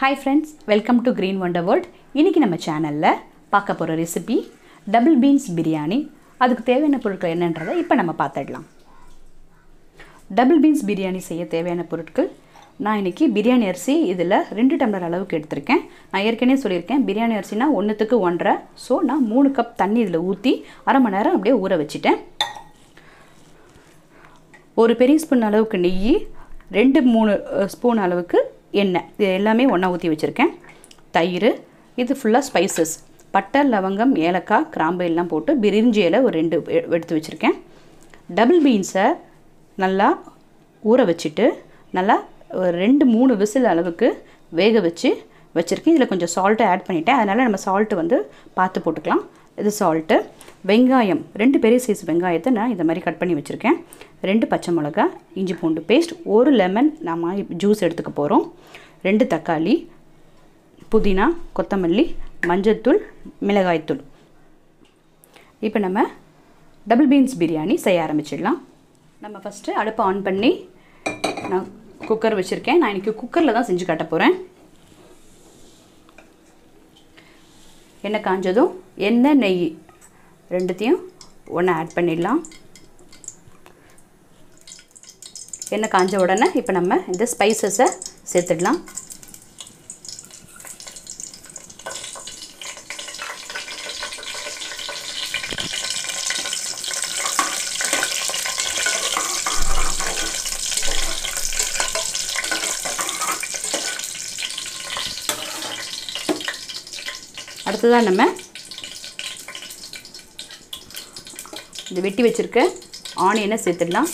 hi friends welcome to green wonder world இன்றைக்கி நம்ம சேனலில் பார்க்க போகிற ரெசிபி டபுள் பீன்ஸ் பிரியாணி அதுக்கு தேவையான பொருட்கள் என்னன்றதை இப்போ நம்ம பார்த்துடலாம் டபுள் பீன்ஸ் பிரியாணி செய்ய தேவையான பொருட்கள் நான் இன்றைக்கி பிரியாணி அரிசி இதில் ரெண்டு டம்ளர் அளவுக்கு எடுத்திருக்கேன் நான் ஏற்கனவே சொல்லியிருக்கேன் பிரியாணி அரிசினா ஒன்றுத்துக்கு ஒன்றரை ஸோ நான் மூணு கப் தண்ணி இதில் ஊற்றி அரை மணி நேரம் அப்படியே ஊற வச்சுட்டேன் ஒரு பெரிய ஸ்பூன் அளவுக்கு நெய் ரெண்டு மூணு அஹ், ஸ்பூன் அளவுக்கு எண்ணெய் இது எல்லாமே ஒன்றா ஊற்றி வச்சுருக்கேன் தயிர் இது ஃபுல்லாக ஸ்பைசஸ் பட்டை லவங்கம் ஏலக்காய் கிராம்பு எல்லாம் போட்டு பிரிஞ்சி இலை ஒரு ரெண்டு எ- எடுத்து வச்சுருக்கேன் டபுள் பீன்ஸை நல்லா ஊற வச்சுட்டு நல்லா ஒரு ரெண்டு மூணு விசில் அளவுக்கு வேக வச்சு வச்சுருக்கேன் இதில் கொஞ்சம் சால்ட்டை ஆட் பண்ணிட்டேன் அதனால் நம்ம சால்ட்டு வந்து பார்த்து போட்டுக்கலாம் இது சால்ட்டு வெங்காயம் ரெண்டு பெரிய சைஸ் வெங்காயத்தை நான் இந்த மாதிரி கட் பண்ணி வச்சுருக்கேன் ரெண்டு பச்சை மிளகா இஞ்சி பூண்டு பேஸ்ட் ஒரு லெமன் நம்ம ஜூஸ் எடுத்துக்க போகிறோம் ரெண்டு தக்காளி புதினா கொத்தமல்லி மஞ்சள்தூள் மிளகாய்த்தூள் இப்போ நம்ம டபுள் பீன்ஸ் பிரியாணி செய்ய ஆரம்பிச்சிடலாம் நம்ம ஃபஸ்ட்டு அடுப்பை ஆன் பண்ணி நான் குக்கர் வச்சுருக்கேன் நான் இன்றைக்கி குக்கரில் தான் செஞ்சு காட்ட போகிறேன் எண்ணெய் காஞ்சதும் எண்ணெய் நெய் ரெண்டுத்தையும் ஒன்று ஆட் பண்ணிடலாம் எண்ணெய் காஞ்ச உடனே இப்போ நம்ம இந்த ஸ்பைசஸை சேர்த்துடலாம் அடுத்ததாக நம்ம இந்த வெட்டி வச்சுருக்க ஆனியனை சேர்த்துடலாம்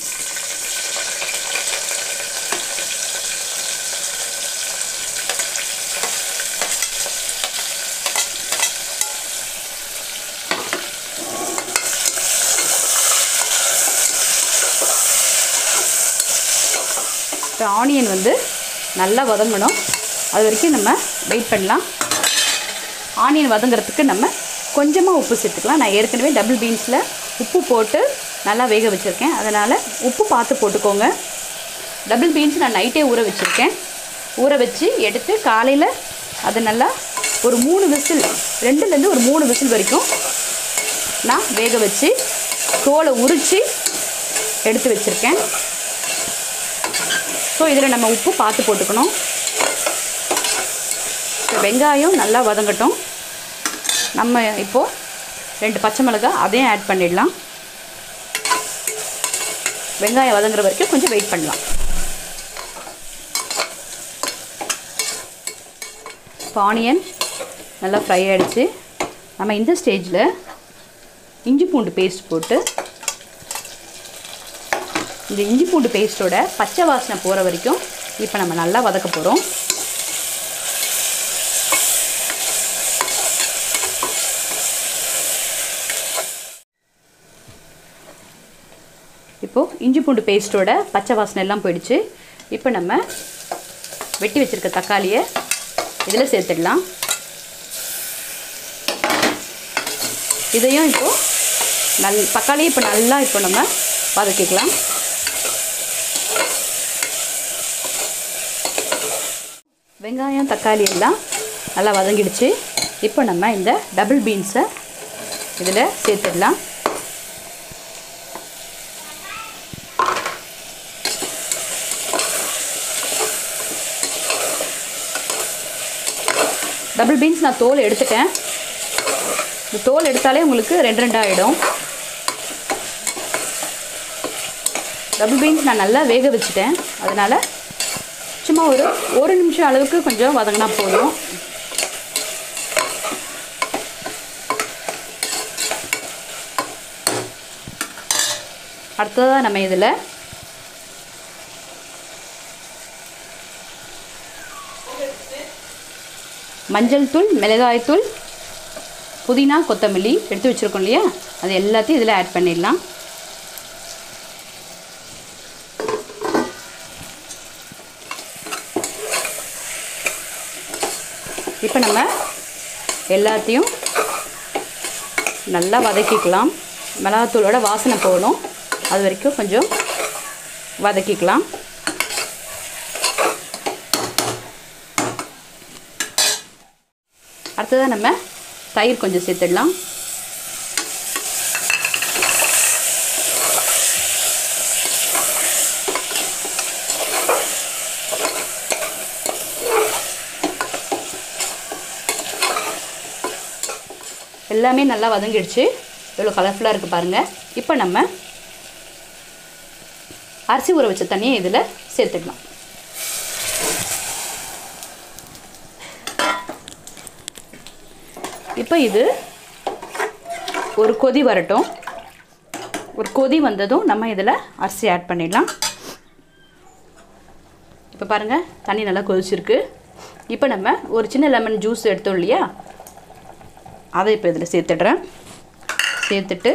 இப்போ ஆனியன் வந்து நல்லா வதங்கணும் அது வரைக்கும் நம்ம வெயிட் பண்ணலாம் ஆனியன் வதங்குறதுக்கு நம்ம கொஞ்சமாக உப்பு சேர்த்துக்கலாம் நான் ஏற்கனவே டபுள் பீன்ஸில் உப்பு போட்டு நல்லா வேக வச்சுருக்கேன் அதனால் உப்பு பார்த்து போட்டுக்கோங்க டபுள் பீன்ஸ் நான் நைட்டே ஊற வச்சுருக்கேன் ஊற வச்சு எடுத்து காலையில் அதை நல்லா ஒரு மூணு விசில் ரெண்டுலேருந்து ஒரு மூணு விசில் வரைக்கும் நான் வேக வச்சு தோலை உரித்து எடுத்து வச்சுருக்கேன் ஸோ இதில் நம்ம உப்பு பார்த்து போட்டுக்கணும் இப்போ வெங்காயம் நல்லா வதங்கட்டும் நம்ம இப்போது ரெண்டு பச்சை மிளகாய் அதையும் ஆட் பண்ணிடலாம் வெங்காயம் வதங்குற வரைக்கும் கொஞ்சம் வெயிட் பண்ணலாம் இப்போ ஆனியன் நல்லா ஃப்ரை ஆகிடுச்சு நம்ம இந்த ஸ்டேஜில் இஞ்சி பூண்டு பேஸ்ட் போட்டு இந்த இஞ்சி பூண்டு பேஸ்ட்டோட பச்சை வாசனை போகிற வரைக்கும் இப்போ நம்ம நல்லா வதக்க போகிறோம் இப்போது இஞ்சி பூண்டு பேஸ்ட்டோட பச்சை வாசனை எல்லாம் போயிடுச்சு இப்போ நம்ம வெட்டி வச்சுருக்க தக்காளியை இதில் சேர்த்துடலாம் இதையும் இப்போது நல் தக்காளியை இப்போ நல்லா இப்போ நம்ம வதக்கிக்கலாம் வெங்காயம் தக்காளி எல்லாம் நல்லா வதங்கிடுச்சு இப்போ நம்ம இந்த டபுள் பீன்ஸை இதில் சேர்த்துடலாம் டபுள் பீன்ஸ் நான் தோல் எடுத்துட்டேன் இந்த தோல் எடுத்தாலே உங்களுக்கு ரெண்டு ரெண்டு ஆகிடும் டபுள் பீன்ஸ் நான் நல்லா வேக வச்சுட்டேன் அதனால் சும்மா ஒரு ஒரு நிமிஷம் அளவுக்கு கொஞ்சம் வதங்கினா போதும் அடுத்ததாக நம்ம இதில் மஞ்சள் தூள் மிளகாய் தூள் புதினா கொத்தமல்லி எடுத்து வச்சுருக்கோம் இல்லையா அது எல்லாத்தையும் இதில் ஆட் பண்ணிடலாம் இப்போ நம்ம எல்லாத்தையும் நல்லா வதக்கிக்கலாம் மிளகாத்தூளோட வாசனை போகணும் அது வரைக்கும் கொஞ்சம் வதக்கிக்கலாம் அடுத்ததாக நம்ம தயிர் கொஞ்சம் சேர்த்துடலாம் எல்லாமே நல்லா வதங்கிடுச்சு எவ்வளோ கலர்ஃபுல்லாக இருக்குது பாருங்கள் இப்போ நம்ம அரிசி ஊற வச்ச தண்ணியை இதில் சேர்த்துக்கலாம் இப்போ இது ஒரு கொதி வரட்டும் ஒரு கொதி வந்ததும் நம்ம இதில் அரிசி ஆட் பண்ணிடலாம் இப்போ பாருங்கள் தண்ணி நல்லா கொதிச்சிருக்கு இப்போ நம்ம ஒரு சின்ன லெமன் ஜூஸ் எடுத்தோம் இல்லையா அதை இப்போ இதில் சேர்த்துடுறேன் சேர்த்துட்டு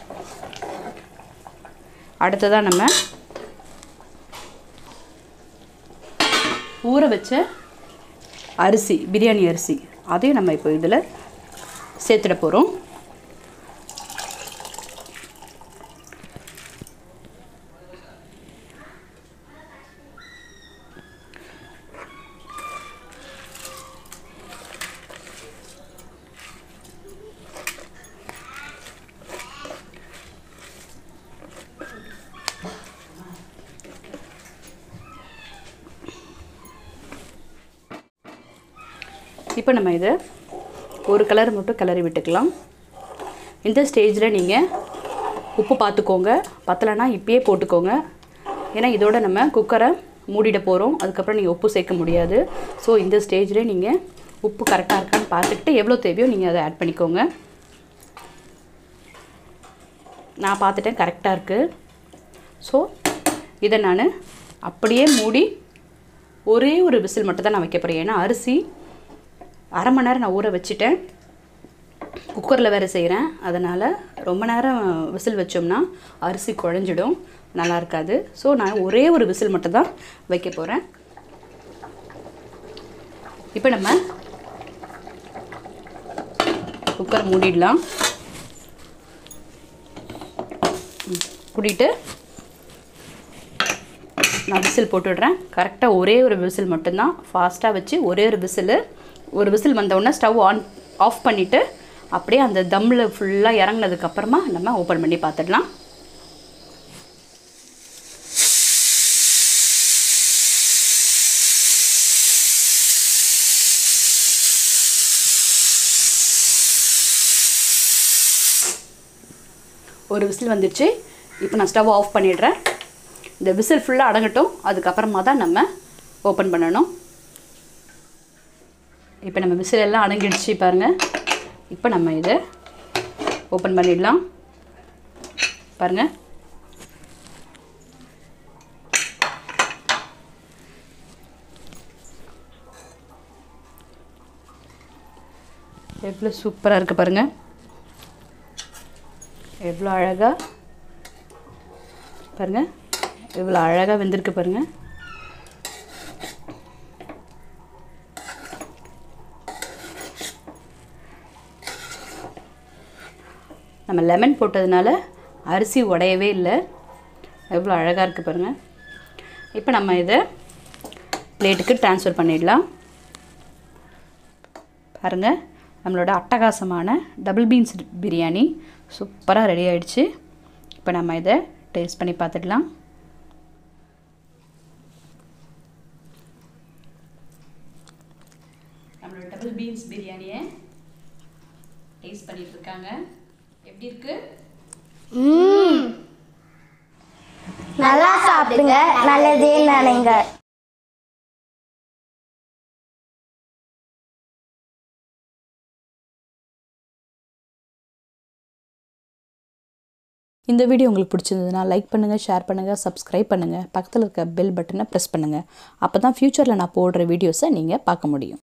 அடுத்ததாக நம்ம ஊற வச்ச அரிசி பிரியாணி அரிசி அதையும் நம்ம இப்போ இதில் சேர்த்துட போகிறோம் இப்போ நம்ம இதை ஒரு கலர் மட்டும் கிளறி விட்டுக்கலாம் இந்த ஸ்டேஜில் நீங்கள் உப்பு பார்த்துக்கோங்க பத்தலைன்னா இப்பயே போட்டுக்கோங்க ஏன்னா இதோட நம்ம குக்கரை மூடிட போகிறோம் அதுக்கப்புறம் நீங்கள் உப்பு சேர்க்க முடியாது ஸோ இந்த ஸ்டேஜில் நீங்கள் உப்பு கரெக்டாக இருக்கான்னு பார்த்துக்கிட்டு எவ்வளோ தேவையோ நீங்கள் அதை ஆட் பண்ணிக்கோங்க நான் பார்த்துட்டேன் கரெக்டாக இருக்குது ஸோ இதை நான் அப்படியே மூடி ஒரே ஒரு விசில் மட்டும் தான் நான் வைக்க போகிறேன் ஏன்னா அரிசி அரை மணி நேரம் நான் ஊற வச்சுட்டேன் குக்கரில் வேறு செய்கிறேன் அதனால் ரொம்ப நேரம் விசில் வச்சோம்னா அரிசி குழஞ்சிடும் நல்லா இருக்காது ஸோ நான் ஒரே ஒரு விசில் மட்டும் தான் வைக்க போகிறேன் இப்போ நம்ம குக்கர் மூடிடலாம் ம், மூடிட்டு நான் விசில் போட்டுடுறேன் கரெக்டாக ஒரே ஒரு விசில் மட்டும்தான் ஃபாஸ்ட்டாக வச்சு ஒரே ஒரு விசில் ஒரு விசில் வந்தவுடனே ஸ்டவ் ஆன் ஆஃப் பண்ணிவிட்டு அப்படியே அந்த தம்மில் ஃபுல்லாக இறங்குனதுக்கப்புறமா நம்ம ஓப்பன் பண்ணி பார்த்துடலாம் ஒரு விசில் வந்துடுச்சு இப்போ நான் ஸ்டவ் ஆஃப் பண்ணிடுறேன் இந்த விசில் ஃபுல்லாக அடங்கட்டும் அதுக்கப்புறமா தான் நம்ம ஓப்பன் பண்ணணும் இப்போ நம்ம விசில் எல்லாம் அடங்கிடுச்சு பாருங்கள் இப்போ நம்ம இதை ஓப்பன் பண்ணிடலாம் பாருங்கள் எவ்வளோ சூப்பராக இருக்குது பாருங்கள் எவ்வளோ அழகாக பாருங்கள் எவ்வளோ அழகாக வெந்திருக்கு பாருங்கள் நம்ம லெமன் போட்டதுனால அரிசி உடையவே இல்லை எவ்வளோ அழகாக இருக்குது பாருங்கள் இப்போ நம்ம இதை பிளேட்டுக்கு ட்ரான்ஸ்ஃபர் பண்ணிடலாம் பாருங்கள் நம்மளோட அட்டகாசமான டபுள் பீன்ஸ் பிரியாணி சூப்பராக ரெடி ஆயிடுச்சு இப்போ நம்ம இதை டேஸ்ட் பண்ணி பார்த்துடலாம் நம்மளோட டபுள் பீன்ஸ் பிரியாணியை டேஸ்ட் பண்ணிட்டு இருக்காங்க எப்படி இருக்கு நல்லா சாப்பிடுங்க நல்லதே நினைங்க இந்த வீடியோ உங்களுக்கு பிடிச்சிருந்ததுன்னா லைக் பண்ணுங்கள் ஷேர் பண்ணுங்கள் சப்ஸ்கிரைப் பண்ணுங்கள் பக்கத்தில் இருக்க பெல் பட்டனை ப்ரெஸ் பண்ணுங்கள் அப்போ தான் ஃப்யூச்சரில் நான் போடுற வீடியோஸை நீங்கள் பார்க்க முடியும்